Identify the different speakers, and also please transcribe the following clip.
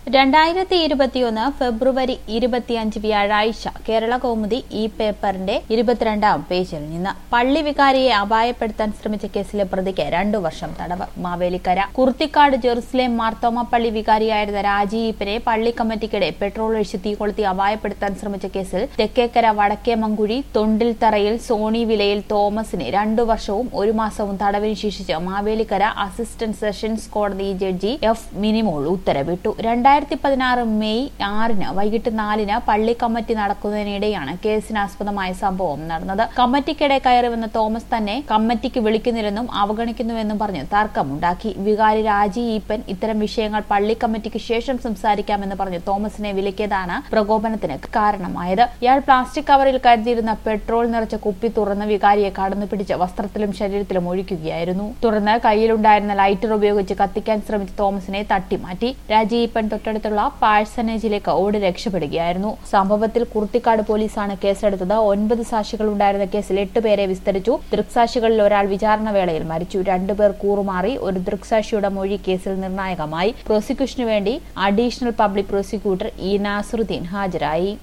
Speaker 1: രണ്ടായിരത്തി ഇരുപത്തിയൊന്ന് ഫെബ്രുവരി ഇരുപത്തിയഞ്ച് വ്യാഴാഴ്ച കേരള കൗമുദി ഈ പേപ്പറിന്റെ ഇരുപത്തിരണ്ടാം പേജിൽ നിന്ന് പള്ളി വികാരിയെ അപായപ്പെടുത്താൻ ശ്രമിച്ച കേസിലെ പ്രതിക്ക് രണ്ടു വർഷം തടവ് മാവേലിക്കര കുർത്തിക്കാട് ജെറുസലേം മാർത്തോമ പള്ളി വികാരിയായിരുന്ന രാജീപ്പിനെ പള്ളി കമ്മിറ്റിക്കിടെ പെട്രോൾ ഒഴിച്ച് തീ കൊളുത്തി അപായപ്പെടുത്താൻ ശ്രമിച്ച കേസിൽ തെക്കേക്കര വടക്കേമങ്കുഴി തൊണ്ടിൽത്തറയിൽ സോണി വിലയിൽ തോമസിന് രണ്ടു വർഷവും ഒരു മാസവും തടവിന് ശിക്ഷിച്ച് മാവേലിക്കര അസിസ്റ്റന്റ് സെഷൻസ് കോടതി ജഡ്ജി എഫ് മിനിമോൾ ഉത്തരവിട്ടു രണ്ടായിരത്തി പതിനാറ് മെയ് ആറിന് വൈകിട്ട് നാലിന് പള്ളി കമ്മിറ്റി നടക്കുന്നതിനിടെയാണ് കേസിനാസ്പദമായ സംഭവം നടന്നത് കമ്മിറ്റിക്കിടെ കയറി വന്ന തോമസ് തന്നെ കമ്മിറ്റിക്ക് വിളിക്കുന്നില്ലെന്നും അവഗണിക്കുന്നുവെന്നും പറഞ്ഞ് തർക്കമുണ്ടാക്കി വികാരി രാജി ഈപ്പൻ ഇത്തരം വിഷയങ്ങൾ പള്ളി കമ്മിറ്റിക്ക് ശേഷം സംസാരിക്കാമെന്ന് പറഞ്ഞ് തോമസിനെ വിലക്കിയതാണ് പ്രകോപനത്തിന് കാരണമായത് ഇയാൾ പ്ലാസ്റ്റിക് കവറിൽ കരുതിയിരുന്ന പെട്രോൾ നിറച്ച കുപ്പി തുറന്ന് വികാരിയെ കടന്നു പിടിച്ച് വസ്ത്രത്തിലും ശരീരത്തിലും ഒഴിക്കുകയായിരുന്നു തുടർന്ന് കയ്യിലുണ്ടായിരുന്ന ലൈറ്റർ ഉപയോഗിച്ച് കത്തിക്കാൻ ശ്രമിച്ച തോമസിനെ തട്ടിമാറ്റി രാജീപ്പൻ തൊട്ടടുത്തുള്ള പാഴ്സനേജിലേക്ക് ഓടി രക്ഷപ്പെടുകയായിരുന്നു സംഭവത്തിൽ കുർത്തിക്കാട് പോലീസാണ് കേസെടുത്തത് ഒൻപത് സാക്ഷികൾ ഉണ്ടായിരുന്ന കേസിൽ എട്ട് പേരെ വിസ്തരിച്ചു ദൃക്സാക്ഷികളിൽ ഒരാൾ വിചാരണ വേളയിൽ മരിച്ചു രണ്ടുപേർ കൂറുമാറി ഒരു ദൃക്സാക്ഷിയുടെ മൊഴി കേസിൽ നിർണായകമായി പ്രോസിക്യൂഷനു വേണ്ടി additional public prosecutor E Nasaruddin ഹാജരായി